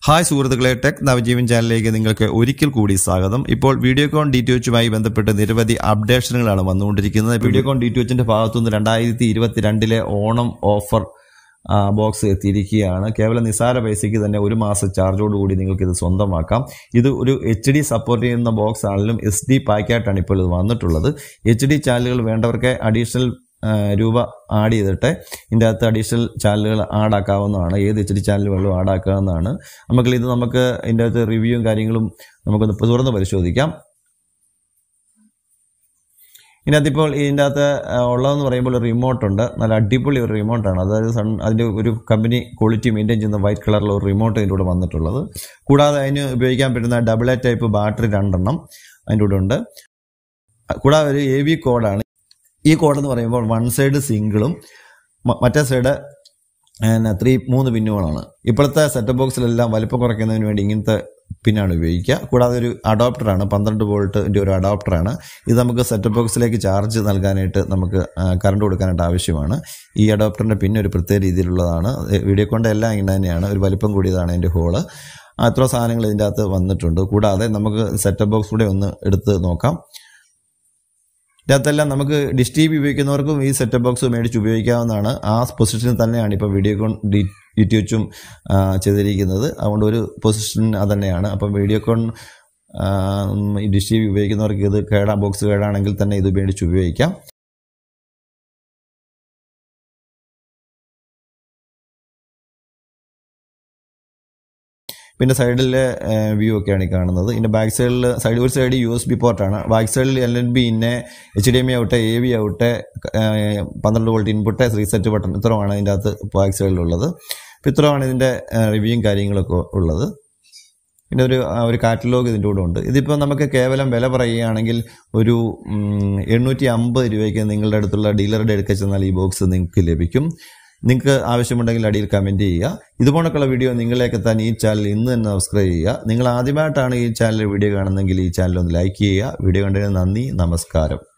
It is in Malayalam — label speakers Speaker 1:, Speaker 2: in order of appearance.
Speaker 1: ഹായ് സുഹൃത്തുക്കളെ ടെക് നവജീവൻ ചാനലിലേക്ക് നിങ്ങൾക്ക് ഒരിക്കൽ കൂടി സ്വാഗതം ഇപ്പോൾ വീഡിയോകോൺ ഡി ടി എച്ചുമായി ബന്ധപ്പെട്ട് നിരവധി അപ്ഡേഷനുകളാണ് വന്നുകൊണ്ടിരിക്കുന്നത് വീഡിയോകോൺ ഡി ടി എച്ചിന്റെ ഭാഗത്തുനിന്ന് രണ്ടായിരത്തി ഇരുപത്തിരണ്ടിലെ ഓണം ഓഫർ ആ, ബോക്സ് എത്തിയിരിക്കുകയാണ് കേവലം നിസ്സാര പൈസയ്ക്ക് തന്നെ ഒരു മാസം ചാർജോട് കൂടി നിങ്ങൾക്ക് ഇത് സ്വന്തമാക്കാം ഇത് ഒരു എച്ച് ഡി സപ്പോർട്ട് ചെയ്യുന്ന ബോക്സ് ആണെങ്കിലും എസ് ഡി പാക്കായിട്ടാണ് ഇപ്പോൾ ഇത് വന്നിട്ടുള്ളത് എച്ച് ഡി ചാനലുകൾ വേണ്ടവർക്ക് അഡീഷണൽ ആ, രൂപ ആഡ് ചെയ്തിട്ട് ഇതിൻ്റെ അകത്ത് അഡീഷണൽ ചാനലുകൾ ആഡ് ആക്കാവുന്നതാണ് ഏത് എച്ച് ഡി ചാനൽ വേണമെങ്കിലും ആഡ് ആക്കാവുന്നതാണ് നമുക്ക് ഇത് നമുക്ക് ഇതിൻ്റെ അകത്ത് റിവ്യൂവും കാര്യങ്ങളും നമുക്കൊന്ന് തുറന്ന് പരിശോധിക്കാം ഇതിനകത്ത് ഇപ്പോൾ ഇതിൻ്റെ അകത്ത് ആ, ഉള്ളതെന്ന് പറയുമ്പോൾ ഒരു റിമോട്ട് ഉണ്ട് നല്ല അടിപൊളി ഒരു റിമോട്ടാണ് അതായത് സൺ അതിൻ്റെ ഒരു കമ്പനി ക്വാളിറ്റി മെയിൻറ്റെയിൻ ചെയ്യുന്ന വൈറ്റ് കളറിലുള്ള ഒരു റിമോട്ട് അതിൻ്റെ കൂടെ വന്നിട്ടുള്ളത് കൂടാതെ അതിന് ഉപയോഗിക്കാൻ പറ്റുന്ന ഡബിൾ എ ടൈപ്പ് ബാറ്ററി രണ്ടെണ്ണം അതിൻ്റെ കൂടെ ഉണ്ട് കൂടാതെ ഒരു എ വി കോഡാണ് ഈ കോഡ് എന്ന് പറയുമ്പോൾ വൺ സൈഡ് സിംഗിളും മ- മറ്റേ സൈഡ് പിന്നെ ത്രീ മൂന്ന് പിന്നുകളാണ് ഇപ്പോഴത്തെ സെറ്റപ്പ് ബോക്സിലെല്ലാം വലിപ്പം കുറയ്ക്കുന്നതിന് വേണ്ടി ഇങ്ങനത്തെ പിന്നാണ് ഉപയോഗിക്കുക കൂടാതെ ഒരു അഡോപ്റ്ററാണ് പന്ത്രണ്ട് വോൾട്ടിൻ്റെ ഒരു അഡോപ്റ്ററാണ് ഇത് നമുക്ക് സെറ്റപ്പ് ബോക്സിലേക്ക് ചാർജ് നൽകാനായിട്ട് നമുക്ക് കറണ്ട് കൊടുക്കാനായിട്ട് ആവശ്യമാണ് ഈ അഡോപ്റ്ററിൻ്റെ പിന്നെ ഒരു പ്രത്യേക രീതിയിലുള്ളതാണ് വീഡിയോ കൊണ്ട് എല്ലാം ഇങ്ങനെ തന്നെയാണ് ഒരു വലിപ്പം കൂടിയതാണ് അതിൻ്റെ ഹോള് അത്ര സാധനങ്ങൾ ഇതിൻ്റെ അകത്ത് വന്നിട്ടുണ്ട് കൂടാതെ നമുക്ക് സെറ്റപ്പ് ബോക്സ് കൂടെ ഒന്ന് എടുത്ത് നോക്കാം ഇതിനകത്തെല്ലാം നമുക്ക് ഡിഷ് ടി വി ഉപയോഗിക്കുന്നവർക്കും ഈ സെറ്റപ്പ് ബോക്സ് മേടിച്ച് ഉപയോഗിക്കാവുന്നതാണ് ആ പൊസിഷനിൽ തന്നെയാണ് ഇപ്പോൾ വീഡിയോകോൺ ഡി ഡി ടി എച്ചും ചെയ്തിരിക്കുന്നത് അതുകൊണ്ട് ഒരു പൊസിഷൻ അത് തന്നെയാണ് അപ്പം വീഡിയോകോൺ ഈ ഡിഷ് ടി വി ഉപയോഗിക്കുന്നവർക്ക് ഇത് കേടാ ബോക്സ് കേടാണെങ്കിൽ തന്നെ ഇത് മേടിച്ച് ഉപയോഗിക്കാം പിന്നെ സൈഡിലെ വ്യൂ ഒക്കെയാണ് ഈ കാണുന്നത് ഇതിന്റെ ബാക്ക് സൈഡിൽ സൈഡ് ഒരു സൈഡ് യു എസ് ബി പോർട്ടാണ് ബാക്ക് സൈഡിൽ എൽ എൻ ബി ഇന്നെ എച്ച് ഡി എം ഐ ആവട്ടെ എ വി ആവട്ടെ ഏഹ്, പന്ത്രണ്ട് വോൾട്ട് ഇൻപുട്ട് റീസെറ്റ് ബട്ടൺ ഇത്രയുമാണ് ഇതിൻ്റെ അകത്ത് ബാക്ക് സൈഡിലുള്ളത് അപ്പോൾ ഇത്രയുമാണ് ഇതിൻ്റെ റിവ്യൂയും കാര്യങ്ങളൊക്കെ ഉള്ളത് പിന്നെ ഒരു ആ, ഒരു കാറ്റലോഗ് ഇതിൻ്റെ കൂടെ ഉണ്ട് ഇതിപ്പോൾ നമുക്ക് കേവലം വില പറയുകയാണെങ്കിൽ ഒരു ഉം, എണ്ണൂറ്റി അമ്പത് രൂപയ്ക്ക് നിങ്ങളുടെ അടുത്തുള്ള ഡീലറുടെ അടുക്കൽ ചെന്നാൽ ഈ ബോക്സ് നിങ്ങൾക്ക് ലഭിക്കും നിങ്ങൾക്ക് ആവശ്യമുണ്ടെങ്കിൽ അടിയിൽ കമൻറ്റ് ചെയ്യുക ഇതുപോലൊക്കെയുള്ള വീഡിയോ നിങ്ങളിലേക്ക് എത്താൻ ഈ ചാനൽ ഇന്ന് തന്നെ സബ്സ്ക്രൈബ് ചെയ്യുക നിങ്ങൾ ആദ്യമായിട്ടാണ് ഈ ചാനൽ വീഡിയോ കാണുന്നതെങ്കിൽ ഈ ചാനൽ ഒന്ന് ലൈക്ക് ചെയ്യുക വീഡിയോ കണ്ടതിന് നന്ദി നമസ്കാരം